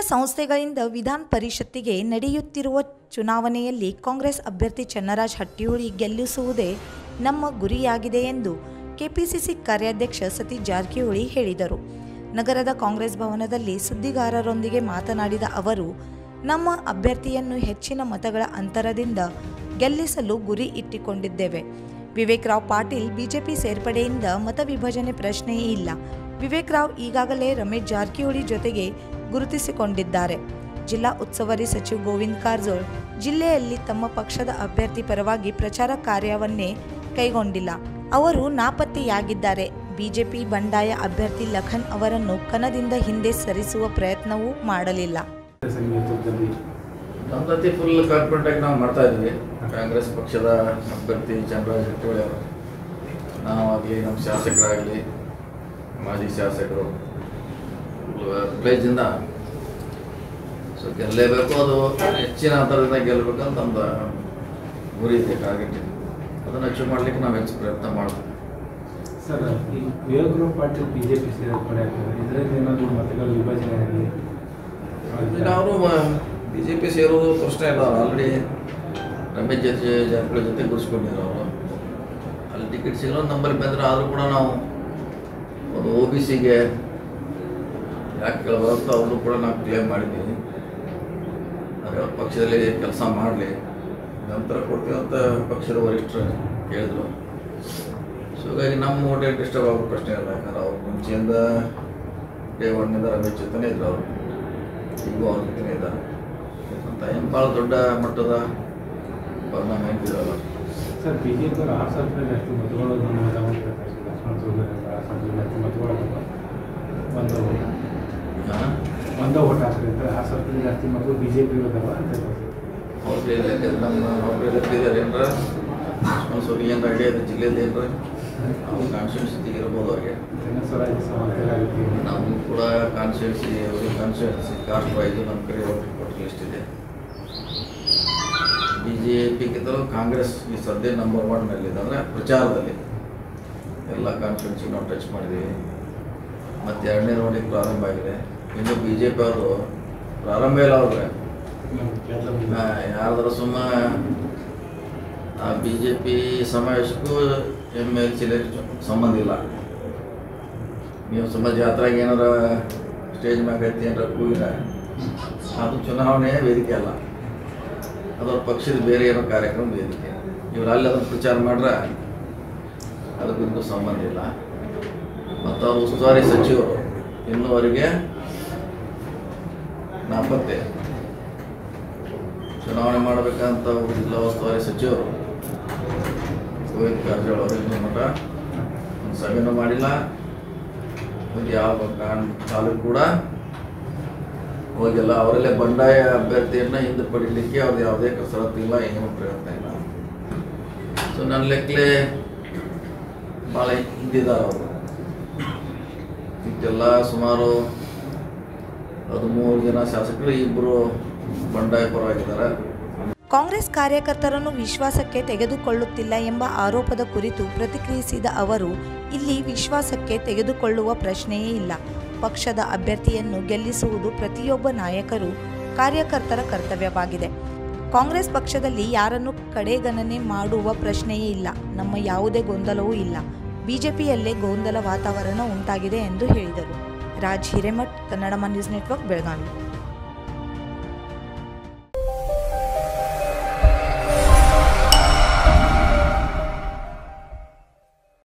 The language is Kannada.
ಸಂಸ್ಥೆಗಳಿಂದ ವಿಧಾನ ಪರಿಷತ್ತಿಗೆ ನಡೆಯುತ್ತಿರುವ ಚುನಾವಣೆಯಲ್ಲಿ ಕಾಂಗ್ರೆಸ್ ಅಭ್ಯರ್ಥಿ ಚನ್ನರಾಜ್ ಹಟ್ಟಿಹೊಳಿ ಗೆಲ್ಲಿಸುವುದೇ ನಮ್ಮ ಗುರಿಯಾಗಿದೆ ಎಂದು ಕೆಪಿಸಿಸಿ ಕಾರ್ಯಾಧ್ಯಕ್ಷ ಸತೀಶ್ ಜಾರಕಿಹೊಳಿ ಹೇಳಿದರು ನಗರದ ಕಾಂಗ್ರೆಸ್ ಭವನದಲ್ಲಿ ಸುದ್ದಿಗಾರರೊಂದಿಗೆ ಮಾತನಾಡಿದ ಅವರು ನಮ್ಮ ಅಭ್ಯರ್ಥಿಯನ್ನು ಹೆಚ್ಚಿನ ಮತಗಳ ಅಂತರದಿಂದ ಗೆಲ್ಲಿಸಲು ಗುರಿ ಇಟ್ಟುಕೊಂಡಿದ್ದೇವೆ ವಿವೇಕ್ ರಾವ್ ಪಾಟೀಲ್ ಬಿಜೆಪಿ ಸೇರ್ಪಡೆಯಿಂದ ಮತ ವಿಭಜನೆ ಪ್ರಶ್ನೆಯೇ ಇಲ್ಲ ವಿವೇಕ್ ರಾವ್ ಈಗಾಗಲೇ ರಮೇಶ್ ಜಾರಕಿಹೊಳಿ ಜೊತೆಗೆ ಗುರುತಿಸಿಕೊಂಡಿದ್ದಾರೆ ಜಿಲ್ಲಾ ಉಸ್ತುವಾರಿ ಸಚಿವ ಗೋವಿಂದ್ ಕಾರಜೋಳ್ ಜಿಲ್ಲೆಯಲ್ಲಿ ತಮ್ಮ ಪಕ್ಷದ ಅಭ್ಯರ್ಥಿ ಪರವಾಗಿ ಪ್ರಚಾರ ಕಾರ್ಯವನ್ನೇ ಕೈಗೊಂಡಿಲ್ಲ ಅವರು ನಾಪತ್ತೆಯಾಗಿದ್ದಾರೆ ಬಿಜೆಪಿ ಬಂಡಾಯ ಅಭ್ಯರ್ಥಿ ಲಖನ್ ಅವರನ್ನು ಕಣದಿಂದ ಹಿಂದೆ ಸರಿಸುವ ಪ್ರಯತ್ನವೂ ಮಾಡಲಿಲ್ಲ ಸರ್ ನೇತೃತ್ವದಲ್ಲಿ ನಮ್ದತಿ ಫುಲ್ ಕಾನ್ಫಿಡೆಂಟ್ ಆಗಿ ನಾವು ಮಾಡ್ತಾ ಇದ್ವಿ ಕಾಂಗ್ರೆಸ್ ಪಕ್ಷದ ಅಭ್ಯರ್ಥಿ ಚಂದ್ರರಾಜ್ ಹಟ್ಟಿಹೊಳಿ ಅವರು ನಾವಾಗಲಿ ನಮ್ಮ ಶಾಸಕರಾಗಲಿ ಮಾಜಿ ಶಾಸಕರು ಪ್ಲೇಜಿಂದ ಸೊ ಗೆಲ್ಲೇಬೇಕು ಅದು ಹೆಚ್ಚಿನ ಅಂತರದಿಂದ ಗೆಲ್ಲಬೇಕಂತ ನಮ್ದು ಗುರಿ ಇದೆ ಟಾರ್ಗೆಟ್ ಇದೆ ಅದನ್ನು ಅಚೀವ್ ಮಾಡ್ಲಿಕ್ಕೆ ನಾವು ಹೆಚ್ಚು ಪ್ರಯತ್ನ ಮಾಡ್ತೀವಿ ಸರ್ ಈ Vivek Rao Patil B J P ಸೇರ್ಪಡೆ ಆಗ್ತದೆ ಇದರಿಂದ ಏನಾದರೂ ಮತಗಳ ವಿಭಜನೆ ಆಗಲಿ ಈಗ ಅವರು ಬಿ ಜೆ ಪಿ ಸೇರೋದು ಪ್ರಶ್ನೆ ಇಲ್ಲ ಆಲ್ರೆಡಿ ರಮೇಶ್ ಜೊತೆ ಜಾರಕಿಹೊಳಿ ಜೊತೆ ಗುರುಸ್ಕೊಂಡಿದ್ರು ಅವರು ಅಲ್ಲಿ ಟಿಕೆಟ್ ಸಿಗಲ್ಲ ನಂಬರ್ ಬಂದರೆ ಆದರೂ ಕೂಡ ನಾವು ಒಂದು ಒ ಬಿ ಸಿಗೆ ಯಾಕೆ ಕೇಳಬಾರ್ದು ಅವರು ಕೂಡ ನಾವು ಕ್ಲೇಮ್ ಮಾಡಿದ್ದೀವಿ ಅದೇ ಅವ್ರ ಪಕ್ಷದಲ್ಲಿ ಕೆಲಸ ಮಾಡಲಿ ನಂತರ ಕೊಡ್ತೀವಿ ಅಂತ ಪಕ್ಷದ ವರಿಷ್ಠರು ಕೇಳಿದ್ರು ಸೊ ಹೀಗಾಗಿ ನಮ್ಮ ಓಟ್ ಡಿಸ್ಟರ್ಬ್ ಆಗೋ ಪ್ರಶ್ನೆ ಇಲ್ಲ ಯಾಕಂದ್ರೆ ಅವ್ರು ಮುಂಚೆಯಿಂದ ಡೇ ಒನ್ನಿಂದ ರಮೇಶ್ ಜೊತೆನೇ ಇದ್ರು ಅವರು ಈಗೂ ಅವ್ರ ಜೊತೆನೇ ಇದ್ದಾರೆ ಅಂತ ಏನು ಭಾಳ ದೊಡ್ಡ ಮಟ್ಟದ ಪರಿಣಾಮ ಏನು ಬೀರಲ್ಲ ಸರ್ ಬಿ ಜೆ ಪಿ ಅವರು ಆರು ಸಾವಿರ ರೂಪಾಯಿ ಜಾಸ್ತಿ ಮತಗಳು ನಮ್ಮ ಮತ ಮಾಡ್ತಾರೆ ಲಕ್ಷ್ಮಣ ಸೌದಿ ಆರು ಸಾವಿರ ರೂಪಾಯಿ ಜಾಸ್ತಿ ಮತಗಳು ಒಂದು ಹಾಂ ಒಂದ ಓಟ್ ಹಾಕ್ರಿ ಅಂತ ಆರು ಸಾವಿರ ರೂಪಾಯಿ ಜಾಸ್ತಿ ಮತಗಳು ಬಿ ಜೆ ಪಿ ಇರೋದವ ಅಂತ ಹೇಳ್ತಾರೆ. ಅವ್ರಿಗೆ ಯಾಕಂದ್ರೆ ನಮ್ಮ ಅವ್ರಿಗೆ ಇದ್ದಾರೆ ಏನ್ರ ಲಕ್ಷ್ಮಣ ಸೋಲಿ ಏನು ಐಡಿಯಾ ಇದೆ ಜಿಲ್ಲೆಯಲ್ಲಿ ಏನ್ರ ಅವ್ರು ಕಾನ್ಸ್ಟಿಟ್ಯೂನ್ಸಿ ಇರ್ಬೋದು ಅವ್ರಿಗೆ ಜನ ಸ್ವರಾಜ್ಯ ಸಮಾಜ ಆಗುತ್ತೆ ನಾವು ಕೂಡ ಕಾನ್ಸ್ಟಿಟ್ಯೂನ್ಸಿ ಅವ್ರಿಗೆ ಕಾನ್ಸ್ಟಿಟ್ಯೂನ್ಸಿ ಕಾಸ್ಟ್ ವೈಸು ನಮ್ಮ ಕಡೆ ವೋಟರ್ ಲಿಸ್ಟ್ ಇದೆ ಬಿ ಜೆ ಪಿಗಿಂತಲೂ ಕಾಂಗ್ರೆಸ್ ಈ ಸದ್ಯ ನಂಬರ್ ಒನ್ನಲ್ಲಿದೆ ಅಂದರೆ ಪ್ರಚಾರದಲ್ಲಿ ಎಲ್ಲ ಕಾನ್ಸ್ಟಿಟ್ಯೂನ್ಸಿ ನಾವು ಟಚ್ ಮಾಡಿದ್ದೀವಿ ಮತ್ತು ಎರಡನೇ ರೌಂಡಿಗೆ ಪ್ರಾರಂಭ ಆಗಿದೆ ಇನ್ನು ಬಿ ಜೆ ಪಿ ಅವರು ಪ್ರಾರಂಭ ಇಲ್ಲ ಅವ್ರಿಗೆ ಯಾರ್ದಾರ ಸುಮ್ಮ ಆ ಬಿ ಜೆ ಪಿ ಸಮಾವೇಶಕ್ಕೂ ಎಮ್ ಎಲ್ ಸಿ ಸಂಬಂಧ ಇಲ್ಲ ನೀವು ಸುಮ್ಮ ಜಾತ್ರೆಗೆ ಏನಾರ ಸ್ಟೇಜ್ ಮ್ಯಾಗ ಐತಿ ಏನಾರ ಕೂಗಿರ ಅದು ಚುನಾವಣೆ ವೇದಿಕೆ ಅಲ್ಲ ಅದು ಅವ್ರ ಪಕ್ಷದ ಬೇರೆ ಏನೋ ಕಾರ್ಯಕ್ರಮ ವೇದಿಕೆ ಇವ್ರು ಅಲ್ಲಿ ಅದನ್ನು ಪ್ರಚಾರ ಮಾಡ್ರೆ ಅದಕ್ಕಿಂತೂ ಸಂಬಂಧ ಇಲ್ಲ ಮತ್ತು ಅವ್ರು ಉಸ್ತುವಾರಿ ಸಚಿವರು ಇನ್ನೂವರೆಗೆ ನಾಪತ್ತೆ ಚುನಾವಣೆ ಮಾಡಬೇಕಂತ ಒಬ್ಬ ಜಿಲ್ಲಾ ಉಸ್ತುವಾರಿ ಸಚಿವರು ಗೋವಿಂದ ಕಾರಜೋಳ ಅವರು ಇನ್ನೂ ಮಠ ಒಂದು ಸಭೆನೂ ಮಾಡಿಲ್ಲ ಒಂದು ಯಾವ ಕಾರಣ ತಾಲೂಕು ಕೂಡ ಹೋಗಿಲ್ಲ ಅವರಲ್ಲೇ ಬಂಡಾಯ ಅಭ್ಯರ್ಥಿಯನ್ನು ಹಿಂದೆ ಪಡೀಲಿಕ್ಕೆ ಅವ್ರದ್ದು ಯಾವುದೇ ಕಸರತ್ತು ಇಲ್ಲ ಏನೂ ಪ್ರಯತ್ನ ಇಲ್ಲ ಸೊ ನನ್ನ ಲೆಕ್ಕಲೆ ಭಾಳ ಹಿಂದಿದ್ದಾರೆ ಅವರು ಇದೆಲ್ಲ ಸುಮಾರು ಹದಿಮೂರು ಜನ ಶಾಸಕರು ಇಬ್ಬರು ಬಂಡಾಯ ಪರವಾಗಿದ್ದಾರೆ ಕಾಂಗ್ರೆಸ್ ಕಾರ್ಯಕರ್ತರನ್ನು ವಿಶ್ವಾಸಕ್ಕೆ ತೆಗೆದುಕೊಳ್ಳುತ್ತಿಲ್ಲ ಎಂಬ ಆರೋಪದ ಕುರಿತು ಪ್ರತಿಕ್ರಿಯಿಸಿದ ಅವರು ಇಲ್ಲಿ ವಿಶ್ವಾಸಕ್ಕೆ ತೆಗೆದುಕೊಳ್ಳುವ ಪ್ರಶ್ನೆಯೇ ಇಲ್ಲ ಪಕ್ಷದ ಅಭ್ಯರ್ಥಿಯನ್ನು ಗೆಲ್ಲಿಸುವುದು ಪ್ರತಿಯೊಬ್ಬ ನಾಯಕರು ಕಾರ್ಯಕರ್ತರ ಕರ್ತವ್ಯವಾಗಿದೆ ಕಾಂಗ್ರೆಸ್ ಪಕ್ಷದಲ್ಲಿ ಯಾರನ್ನು ಕಡೆಗಣನೆ ಮಾಡುವ ಪ್ರಶ್ನೆಯೇ ಇಲ್ಲ ನಮ್ಮ ಯಾವುದೇ ಗೊಂದಲವೂ ಇಲ್ಲ ಬಿಜೆಪಿಯಲ್ಲೇ ಗೊಂದಲ ವಾತಾವರಣ ಉಂಟಾಗಿದೆ ಎಂದು ಹೇಳಿದರು ರಾಜ್ ಹಿರೇಮಠ್ ಕನ್ನಡ ನ್ಯೂಸ್ ನೆಟ್ವರ್ಕ್ ಬೆಳಗಾವಿ